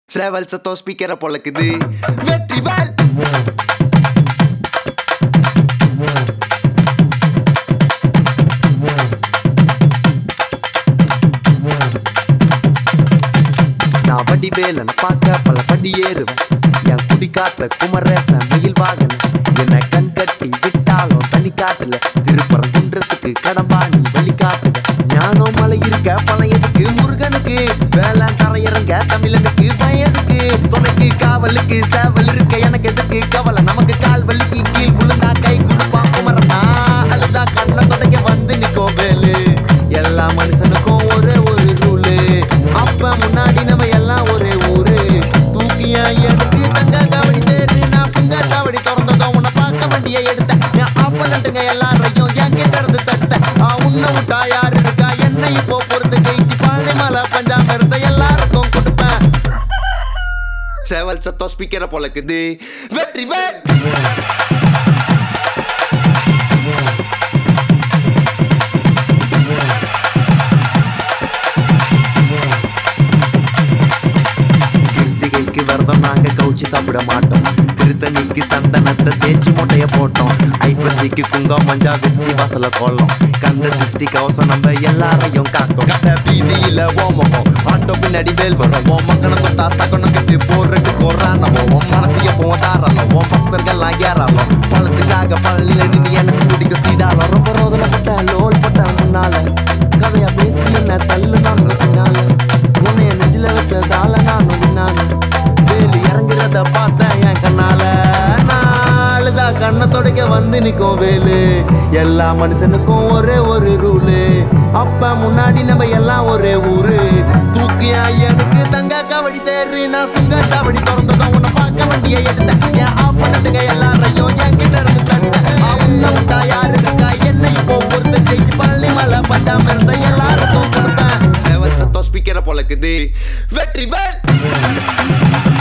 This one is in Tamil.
சேவல் சத்தம் ஸ்பீக்கரை பொழக்குது வெற்றி வேல் நான் வடி வேலனை பார்க்க பல படி ஏறுவேன் என் குடி காத்த குமரேசன் மயில் வாகன என்னை கண் கட்டி விட்டாலும் தனி காட்டுல திருப்பரம் குன்றத்துக்கு கடம்பா நீ வழி காட்டுவேன் ஞானம் மலை இருக்க பழையதுக்கு முருகனுக்கு வேளாண் தரையிறங்க தமிழனுக்கு பயதுக்கு துணைக்கு காவலுக்கு சேவல் இருக்க எனக்கு எதுக்கு கவலை நமக்கு கால் வலிக்கு கீழ் விழுந்தா கை கொடுப்பான் குமரனா அழுதா கண்ணை தொடங்க வந்து நிற்கும் வேலு எல்லா மனுஷனுக்கும் ஒரே ஒரு ரூலு அப்ப முன்னாடி நம்ம எல்லாம் ஒரே ஊரு தூக்கிய எனக்கு தங்க காவடி தேரு நான் சுங்க காவடி திறந்ததும் உன்னை பார்க்க வண்டியை எடுத்தேன் என் அப்ப நட்டுங்க எல்லாரையும் என் கிட்ட இருந்து தட்ட உன்னை விட்டா யாரு இருக்கா என்ன இப்போ பொறுத்து ஜெயிச்சு பழனி மலை பஞ்சாம இருந்த எல்லாருக்கும் கொடுப்பேன் சேவல் சத்தம் ஸ்பீக்கரை பொழக்குது வெற்றி வேல் கிருத்திகைக்கு விரதம் நாங்க கவுச்சி சாப்பிட மாட்டோம் திருத்தணிக்கு சந்தனத்தை தேய்ச்சி மூட்டைய போட்டோம் ஐப்பசிக்கு குங்கம் மஞ்சா வச்சு வாசல கோலம் கந்த சிருஷ்டி கவசம் நம்ம எல்லாரையும் காக்கும் கட்ட வீதியில ஓமகம் ஆட்டோ பின்னாடி வேல் வரும் ஓ மக்கனை தொட்டா சகனம் கட்டி போறதுக்கு கோரானவோ உன் மனசைய போவோம் தாராளம் உன் பக்தர்கள்லாம் ஏறாளம் பழத்துக்காக பள்ளியில நின்று எனக்கு பிடிக்க சீதாளம் ரொம்ப ரோதனைப்பட்ட லோல் பட்ட முன்னால கதையா பேசி என்ன தள்ளு நான் பின்னால உன்னைய நெஞ்சில வச்சதால நான் பின்னால வேலு இறங்குறத பார்த்தேன் என் கண்ணால நாளுதா கண்ணை தொடக்க வந்து நிற்கும் வேலு எல்லா மனுஷனுக்கும் ஒரே ஒரு ரூலு அப்ப முன்னாடி நம்ம எல்லாம் ஒரே ஊரு தூக்கியா எனக்கு தங்க கவடி தேரு நான் சுங்க சாவடி திறந்ததும் உன்னை பார்க்க வண்டியை எடுத்தேன் என் ஆப்ப நட்டுங்க எல்லாரையும் என் கிட்ட இருந்து தட்டேன் உன்னை விட்டா யாரு இருக்கா என்ன இப்போ பொறுத்த ஜெயிச்சு பழனி மலை பஞ்சாம இருந்த எல்லாருக்கும் கொடுப்பேன் செவன் சத்தம் ஸ்பீக்கரை பொழக்குது வெற்றி வேல்